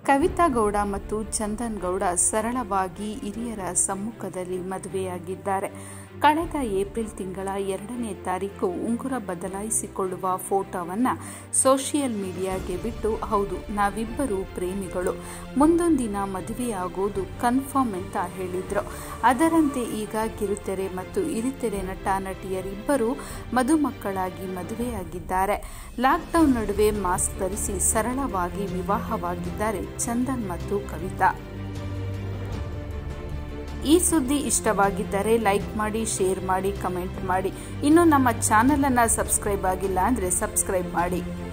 ಕವಿತಾ ಗೌಡ ಮತ್ತು ಚಂದನ್ ಗೌಡ ಸರಳವಾಗಿ ಹಿರಿಯರ ಸಮ್ಮುಖದಲ್ಲಿ ಮದುವೆಯಾಗಿದ್ದಾರೆ ಕಳೆದ ಏಪ್ರಿಲ್ ತಿಂಗಳ ಎರಡನೇ ತಾರೀಕು ಉಂಗುರ ಬದಲಾಯಿಸಿಕೊಳ್ಳುವ ಫೋಟೋವನ್ನು ಸೋಷಿಯಲ್ ಮೀಡಿಯಾಗೆ ಬಿಟ್ಟು ಹೌದು ನಾವಿಬ್ಬರು ಪ್ರೇಮಿಗಳು ಮುಂದೊಂದಿನ ಮದುವೆಯಾಗೋದು ಕನ್ಫರ್ಮ್ ಅಂತ ಹೇಳಿದ್ರು ಅದರಂತೆ ಈಗ ಕಿರುತೆರೆ ಮತ್ತು ಹಿರಿತೆರೆ ನಟ ನಟಿಯರಿಬ್ಬರು ಮದುಮಕ್ಕಳಾಗಿ ಮದುವೆಯಾಗಿದ್ದಾರೆ ಲಾಕ್ಡೌನ್ ನಡುವೆ ಮಾಸ್ಕ್ ಧರಿಸಿ ಸರಳವಾಗಿ ವಿವಾಹವಾಗಿದ್ದಾರೆ ಚಂದನ್ ಮತ್ತು ಕವಿತಾ ಈ ಸುದ್ದಿ ಇಷ್ಟವಾಗಿದ್ದರೆ ಲೈಕ್ ಮಾಡಿ ಶೇರ್ ಮಾಡಿ ಕಮೆಂಟ್ ಮಾಡಿ ಇನ್ನು ನಮ್ಮ ಚಾನಲನ್ನು ಸಬ್ಸ್ಕ್ರೈಬ್ ಆಗಿಲ್ಲ ಅಂದರೆ ಸಬ್ಸ್ಕ್ರೈಬ್ ಮಾಡಿ